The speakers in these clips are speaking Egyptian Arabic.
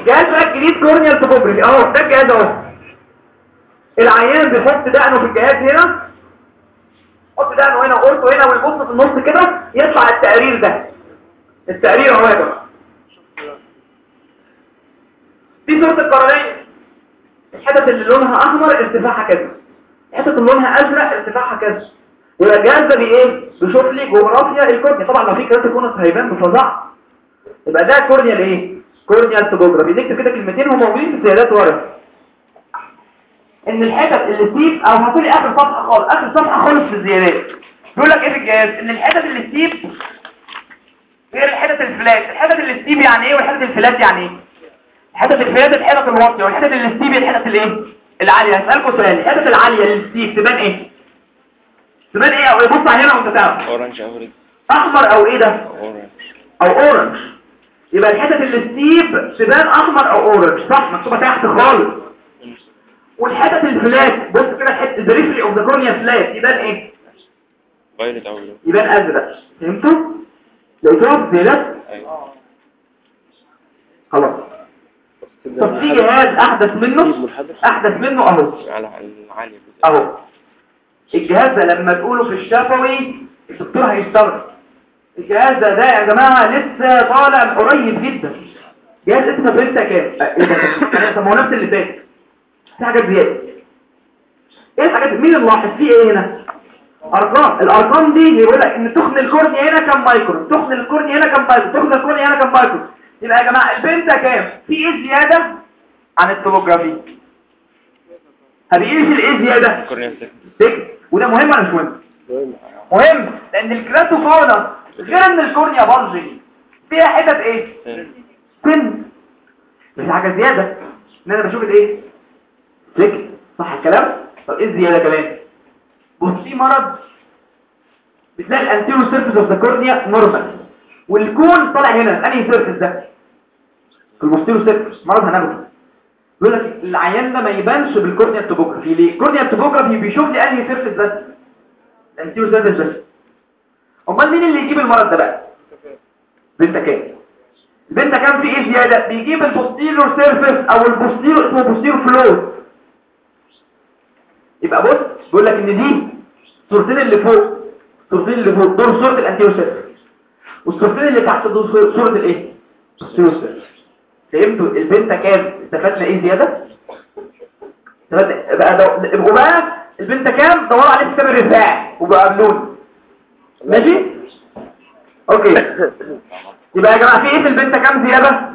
جهاز بقى الجديد كورنيال توبوجرافي اهو ده الجهاز اهو العيان بيحط دقنه في الجهاز هنا يحط دقنه هنا وقرطه هنا ويبص في النص كده يطلع التقرير ده التقرير اهو يا جماعه دي صورة القرنية الحتت اللي لونها احمر ارتفاعها كذا الحتت اللي لونها ازرق ارتفاعها كذا والجهاز ده بايه بيشوف لي جغرافيا الكورنيا طبعا لو في كراتيكونس هيبان بفظاعه يبقى ده كورنيال ايه كورنيال توبوجرافي نكتب كده كلمتين هم موجودين في الزيادات ورا ان الحتت اللي تسيب او هتقولي اخر صفحه خالص اخر صفحه خالص في الزيادات بيقول لك ايه في الجهاز ان الحتت اللي تسيب غير الحتت الفلات الحتت اللي تسيب يعني ايه والحتت الفلات يعني ايه الحتت الفلات الحتت الواطيه والحتت اللي تسيب الحتت الايه العاليه هسالكم سؤال الحتت العاليه اللي تسيب تبان ايه تبان ايه او ايه بص على هنا وانت تعرف اورنج او ريد احمر او ايه ده اورنج او اورنج يبقى الحتت اللي تسيب تبان احمر او اورنج صح مكتوبه تحت خالص والحتت الفلات بص كده الحته البريفري اوف ذا كورنيا فلات يبان ايه فايلت او بلو يبان ازرق فهمتوا لقيتوها زي ده ايوه خلاص طب في جهاز احدث منه احدث منه اهو على العالي اهو الجهاز ده لما تقوله في الشفوي الدكتور هيستغرب الجهاز ده ده يا جماعه لسه طالع قريب جدا جهاز اسمه بنتا كام آه، ايه ده كان- طب ما هو نفس اللي فات في حاجات زياده ايه الحاجات مين اللي لاحظ فيه ايه هنا ارقام الارقام دي بيقول لك ان تخن الكورنيا هنا كام مايكرون تخن الكورنيا هنا كام مايكرون تخن الكورنيا هنا كام مايكرون يبقى يا جماعه البنتا كام في ايه زياده عن التوموجرافي هبيقيس الايه زياده كورنيا سيك تكت وده مهم ولا مش مهم مهم لان الكراتوفاونا غير ان الكورنيا بلجي فيها حتت ايه سن مش حاجه زياده ان انا بشوف الايه تكت صح الكلام طب ايه الزياده كمان بص في مرض بتلاقي الانتيرو سيرفيس اوف ذا كورنيا نورمال والكون طالع هنا انهي سيرفيس ده في البوستيرو سيرفيس مرض هناخده يقول لك العيان ده ما يبانش بالكورنيا توبوجرافي ليه الكورنيا توبوجرافي بيشوف لي انهي سيرفيس بس الانتيرو سيرفيس بس امال مين اللي يجيب المرض ده بقى بنت كام البنت كام في ايه زياده بيجيب البوستيرو سيرفيس او البوستيرو اسمه بوستيرو فلو يبقى بص بيقول لك ان دي الصورتين اللي فوق الصورتين اللي فوق دول صوره الانتيرو سيرفيس والصورتين اللي تحت دول صورة- صوره الايه البوستيرو سيرفيس فهمتوا البنت كام استفدنا ايه زياده استفدنا بقى دو... يبقوا بقى البنت كام دوروا عليه في كتاب الرفاع وبقى قابلوني ماشي اوكي يبقى يا جماعه في ايه في البنت كام زياده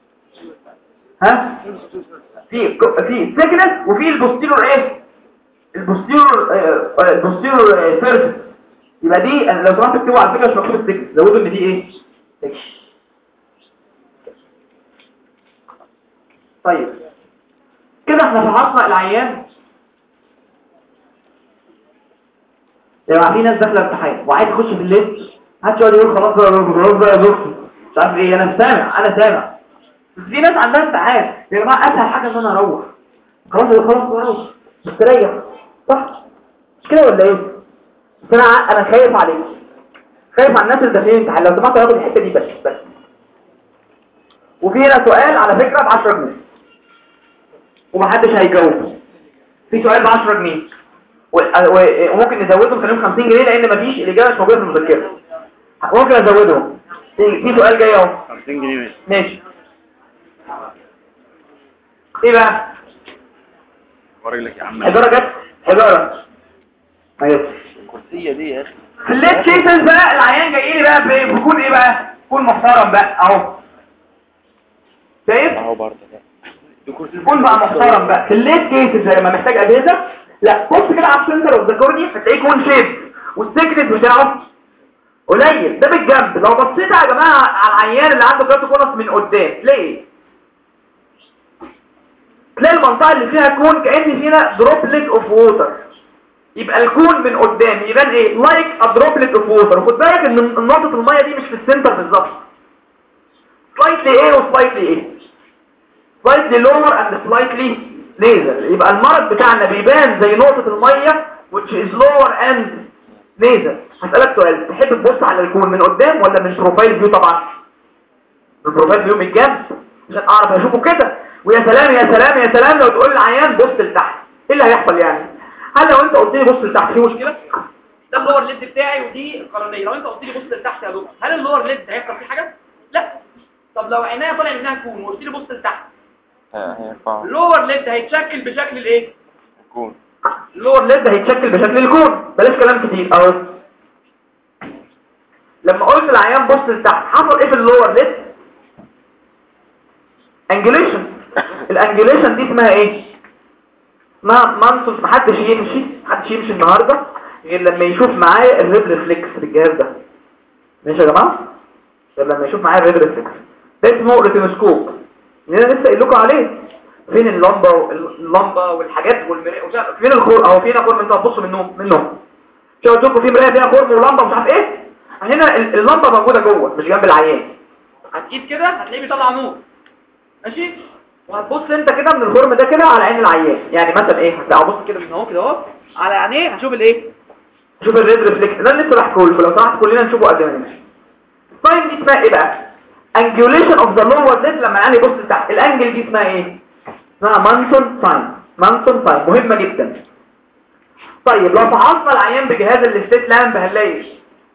ها في ك- في سيكنس وفي البوستيرور ايه البوستيرور آه، آه، البوستيرور آه، سيرفيس يبقى دي أنا لو سمحت اكتبوا على فكره مش مكتوب السيكنس زودوا ان دي ايه سيكنس. طيب كده احنا فحصنا العيان يا جماعه في ناس داخله امتحان وعايز تخش في الليل محدش يقعد يقول خلاص بقى خلاص بقى يا دكتور مش عارف ايه انا سامع انا سامع بس في ناس عندها امتحان يا جماعه اسهل حاجه ان انا اروح خلاص خلاص اروح مستريح صح مش كده ولا ايه بس انا ع- انا خايف عليك خايف على الناس اللي داخلين امتحان لو سمحت ياخد الحته دي بس بس وفي هنا سؤال على فكره ب 10 جنيه ومحدش هيجاوب في سؤال ب 10 جنيه و- و- وممكن نزوده نخليهم 50 جنيه لان مفيش الاجابه مش موجوده في المذكره ممكن ازودهم في في سؤال جاي اهو 50 جنيه ماشي ماشي ايه بقى وري لك يا عم حجاره جت حجاره ما جتش الكرسيه دي يا اخي في الليت كيسز بقى العيان جاي لي بقى ب- بيكون ايه بقى يكون محترم بقى اهو شايف اهو برضه ده دي كرسي يكون بقى محترم بقى في الليت كيسز لما محتاج اجهزه لا بص كده على السنتر اوف ذا كورني هتلاقيه كون شيب والسكنس بتاعه قليل ده بالجنب لو بصيت يا جماعه على العيان اللي عنده كراتوكونس من قدام تلاقي ايه تلاقي المنطقه اللي فيها كون كأن فينا دروبلت اوف ووتر يبقى الكون من قدام يبان ايه لايك ا دروبلت اوف ووتر خد بالك ان نقطه الميه دي مش في السنتر بالظبط سلايتلي ايه وسلايتلي ايه slightly lower and slightly nasal يبقى المرض بتاعنا بيبان زي نقطة المية which is lower and nasal هسألك سؤال تحب تبص على الكون من قدام ولا من بروفايل فيو طبعا من بروفايل فيو من الجنب عشان اعرف اشوفه كده ويا سلام يا سلام يا سلام لو تقول للعيان بص لتحت ايه اللي هيحصل يعني هل لو انت قلت لي بص لتحت في مشكله ده اللور ليد بتاعي ودي القرنيه لو انت قلت لي بص لتحت يا دكتور هل اللور ليد هيحصل فيه حاجه لا طب لو عينيا طالع منها كون وقلت لي بص لتحت هينفع اللور ليد هيتشكل بشكل الايه يكون اللور ليد هيتشكل بشكل الكون بلاش كلام كتير اهو لما قلت العيان بص لتحت حصل ايه في اللور ليد انجليشن الانجليشن دي اسمها ايه اسمها مانسوس محدش يمشي محدش يمشي النهارده غير لما يشوف معايا الريب ريفلكس في الجهاز ده ماشي يا جماعه غير لما يشوف معايا الريب ريفلكس ده اسمه ريتينوسكوب اللي انا لسه قايل لكم عليه فين اللمبه واللمبه والحاجات والمرايه ومش عارف- فين الخور اهو فينا خور انتوا هتبصوا منهم منهم مش قلت لكم في مرايه فيها خرم ولمبه ومش عارف ايه هنا ال- اللمبه موجوده جوه مش جنب العيان هتجيب كده هتلاقيه بيطلع نور ماشي وهتبص انت كده من الخرم ده كده على عين العيان يعني مثلا ايه هتلاقي ابص كده من اهو كده اهو على عينيه هشوف الايه هشوف الريد ريفلكس ده اللي لسه بحكيه لكم لو سمحت كلنا نشوفه قد ما نمشي الساين دي اسمها ايه بقى angulation of the lower lid لما العين يبص لتحت الانجل دي اسمها ايه اسمها مانسون ساين مانسون ساين مهمه جدا طيب لو فحصنا العيان بجهاز الستيت لامب هنلاقي ايه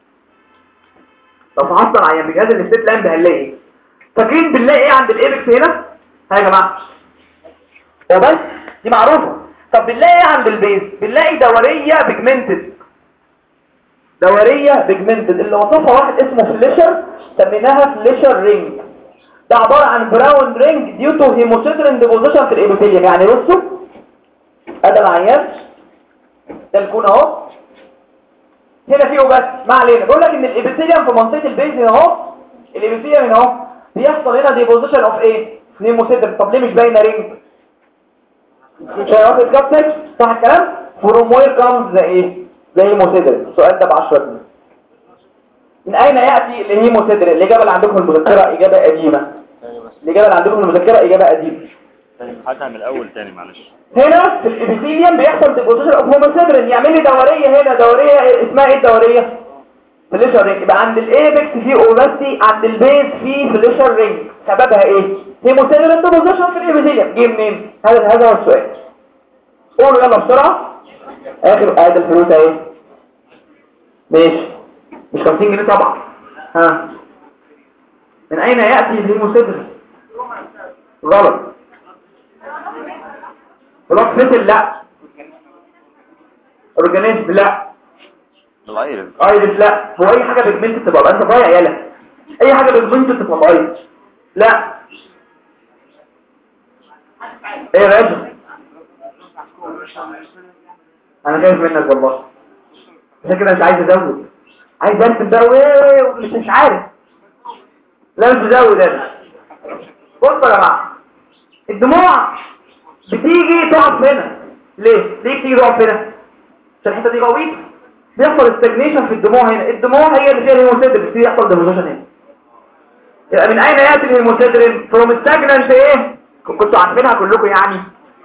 لو فحصنا العيان بجهاز الستيت لامب هنلاقي ايه فاكرين بنلاقي ايه عند الايبكس هنا ها يا جماعه هو بس دي معروفه طب بنلاقي ايه عند البيز بنلاقي دوريه بيجمنتد دوريه بيجمنتد اللي وصفها واحد اسمه فليشر سميناها فليشر رينج ده عباره عن براون رينج ديو تو هيموسيدرين ديبوزيشن في الابيثيليوم يعني بصوا ادي العيان ده الكون اهو هنا فيه بس ما علينا بقول لك ان الابيثيليوم في منطقه البيز هنا اهو الابيثيليوم هنا اهو بيحصل هنا ديبوزيشن اوف ايه هيموسيدرين طب ليه مش باينه رينج مش واخد كابتن صح الكلام فروم وير كامز زي ايه زي هيموسيدرين السؤال ده ب 10 جنيه من اين ياتي الهيموسيدرين الاجابه اللي عندكم في المذكره اجابه قديمه تاني بس الاجابه اللي عندكم في المذكره اجابه قديمه تاني هاتها من الاول تاني معلش هنا في الابيثيليوم بيحصل ديبوزيشن اوف هيموسيدرين يعمل لي دوريه هنا دوريه اسمها ايه الدوريه فليشر رينج يبقى عند الايبكس في اوباستي عند البيز في فليشر رينج سببها ايه هيموسيدرين ديبوزيشن في الابيثيليوم جه منين هذا هذا هو السؤال قولوا يلا بسرعه اخر ادي الفلوس اهي ماشي مش 50 جنيه طبعا ها من اين ياتي الهيموسيدرين غلط بلوك فيتل لا اورجانيزم لا الايرس ايرس لا هو اي حاجه بيجمنت تبقى انت ضايع يالا اي حاجه بيجمنت تبقى ايرس لا ايه يا راجل انا خايف منك والله عشان كده مش عايز ازود عايز ارسم بقى وايه ومش مش عارف لا مش بزود انا بصوا يا جماعه الدموع بتيجي تقف هنا ليه ليه بتيجي تقف هنا عشان الحته دي غويطه بيحصل استجنيشن في الدموع هنا الدموع هي اللي فيها الهيموسيدرين بيبتدي يحصل ديبوزيشن هنا يبقى من اين ياتي الهيموسيدرين فروم ستاجنانت ايه كنتوا عارفينها كلكم يعني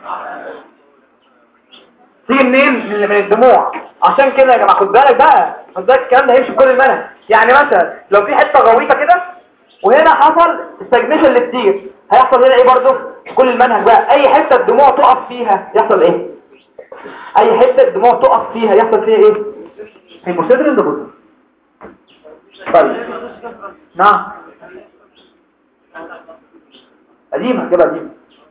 تيجي منين من من الدموع عشان كده يا جماعه خد بالك بقى خد بالك الكلام ده هيمشي في كل المنهج يعني مثلا لو في حته غويطه كده وهنا حصل استجنيشن للكتير هيحصل هنا ايه برضه في كل المنهج بقى اي حته الدموع تقف فيها يحصل ايه اي حته الدموع تقف فيها يحصل فيها ايه هيموسيدرين ديبوزيت طيب نعم قديمة كده قديمة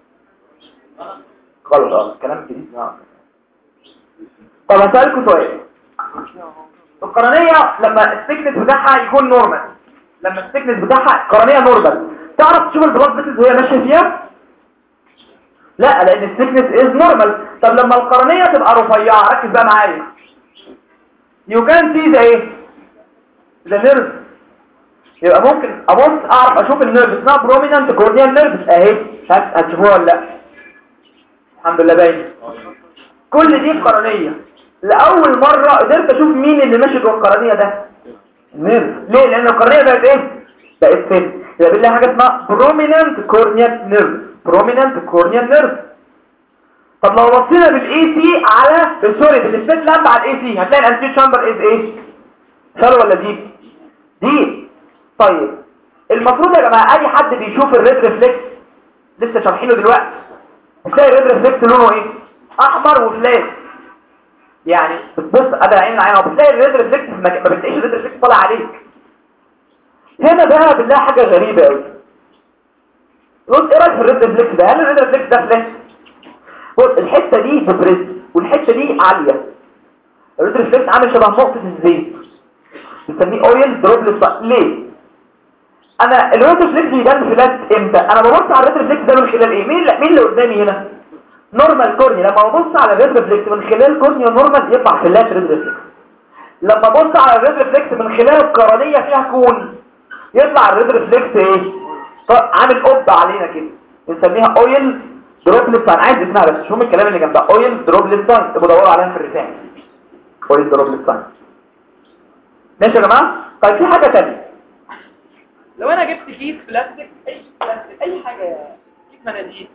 غلط اه كلام جديد نعم طب هسألكوا سؤال القرنية لما السكنس بتاعها يكون نورمال لما السكنس بتاعها قرنية نورمال تعرف تشوف البلاد فيسز وهي ماشية فيها لا لان السكنس از نورمال طب لما القرنية تبقى رفيعة ركز بقى معايا you can see the ايه the nerve يبقى ممكن ابص اعرف اشوف النيرف اسمها برومينانت كورنيال نيرف اهي مش عارف هتشوفوها ولا لا الحمد لله باين كل دي قرنيه لاول مره قدرت اشوف مين اللي ماشي جوه القرنيه ده النيرف ليه لان القرنيه بقت ايه بقت فين يبقى بالله حاجه اسمها برومينانت كورنيال نيرف برومينانت كورنيال نيرف طب لو بصينا بالاي سي على سوري بالسبيت لامب على الاي سي هتلاقي الانتيو شامبر از ايه شالو ولا ديب ديب طيب المفروض يا جماعه اي حد بيشوف الريد ريفلكس لسه شارحينه دلوقتي هتلاقي الريد ريفلكس لونه ايه احمر وفلات يعني بتبص ادي العين العين وبتلاقي الريد ريفلكس ما ما بتلاقيش الريد ريفلكس طالع عليك هنا بقى بنلاقي حاجه غريبه قوي بص ايه رايك في الريد ريفلكس ده هل الريد ريفلكس ده فلات بص الحته دي ببريد والحته دي عاليه الريد ريفلكس عامل شبه نقطه الزيت بنسميه اويل دروبلت ليه انا الريد ريفلكس بيبان فلات امتى انا ببص على الريد ريفلكس ده من خلال ايه مين اللي مين اللي قدامي هنا نورمال كورنيا لما ببص على الريد ريفلكس من خلال كورنيا نورمال يطلع فلات ريد ريفلكس لما ابص على الريد ريفلكس من خلال القرنيه فيها كون يطلع الريد ريفلكس ايه ط- عامل قبه علينا كده بنسميها اويل دروبلت ساين عايز اسمها بس شوف الكلام اللي جنبها اويل دروبلت ساين ابقوا دوروا عليها في الرسائل اويل دروبلت ساين ماشي يا جماعه طيب في حاجه ثانيه لو انا جبت كيس بلاستيك اي بلاستيك اي حاجه كيس مناديل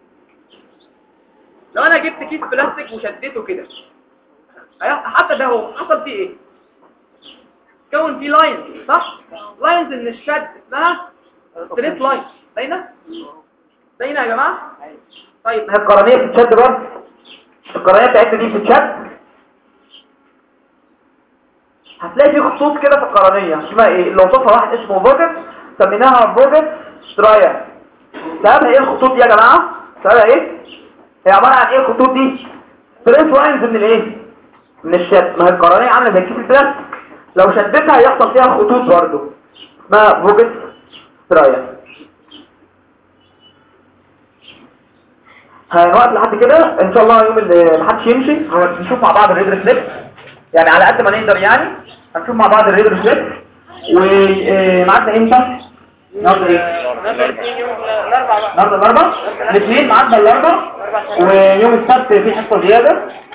لو انا جبت كيس بلاستيك وشديته كده هي- حتى ده هو حصل فيه ايه كون فيه لاينز صح لاينز ان الشد اسمها ستريت لاين باينه باينه يا جماعه طيب هي القرنيه بتتشد برضه القرنيه بتاعتنا دي بتتشد هتلاقي في خطوط كده في القرنيه اسمها ايه اللي وصفها واحد اسمه فوجت سميناها فوجت سترايا سببها ايه الخطوط دي يا جماعه سببها ايه هي عباره عن ايه الخطوط دي ستريت لاينز من الايه من الشد ما هي القرنيه عامله زي كيس البلاستيك لو شدتها هيحصل فيها خطوط برضه اسمها فوجت سترايا هنوقف لحد كده ان شاء الله يوم اللي محدش يمشي هنشوف مع بعض الريد ريفلكس يعني على قد ما نقدر يعني هنشوف مع بعض الريد ريفلكس ومعادنا امتى النهارده ايه نفس الاثنين يوم الاربعاء بقى النهارده الاربعاء الاثنين معادنا الاربعاء ويوم السبت في حصه زياده